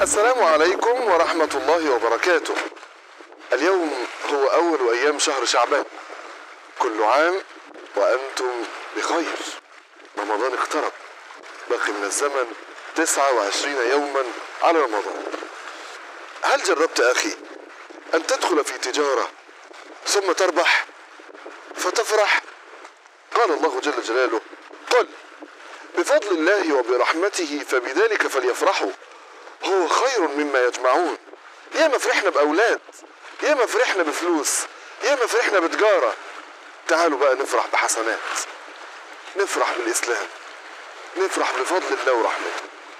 السلام عليكم ورحمة الله وبركاته اليوم هو أول أيام شهر شعبان كل عام وأنتم بخير رمضان اقترب باقي من الزمن 29 يوما على رمضان هل جربت أخي أن تدخل في تجارة ثم تربح فتفرح قال الله جل جلاله قل بفضل الله وبرحمته فبذلك فليفرحوا هو خير مما يجمعون ياما فرحنا بأولاد ياما فرحنا بفلوس ياما فرحنا بتجارة تعالوا بقى نفرح بحسنات نفرح بالإسلام نفرح بفضل الله ورحمته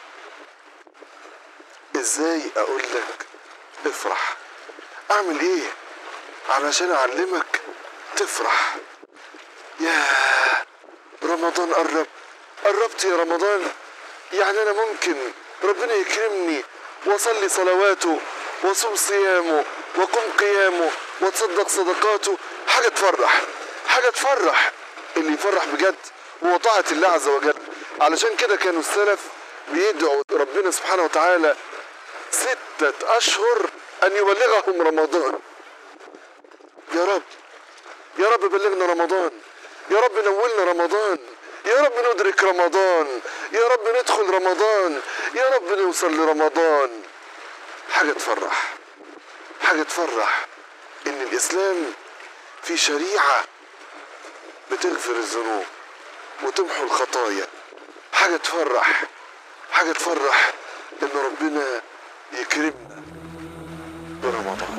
ازاي اقول لك افرح اعمل ايه علشان اعلمك تفرح يا رمضان قرب قربت يا رمضان يعني انا ممكن ربنا يكرمني واصلي صلواته واصوم صيامه واقوم قيامه واتصدق صدقاته حاجه تفرح حاجه تفرح اللي يفرح بجد هو طاعه الله عز وجل علشان كده كانوا السلف بيدعوا ربنا سبحانه وتعالى ستة أشهر أن يبلغهم رمضان يا رب يا رب بلغنا رمضان يا رب نولنا رمضان يا رب ندرك رمضان يا رب ندخل رمضان يا رب نوصل لرمضان حاجة تفرح حاجة تفرح إن الإسلام في شريعة بتغفر الذنوب وتمحو الخطايا حاجة تفرح حاجة تفرح إن ربنا يكرمنا برمضان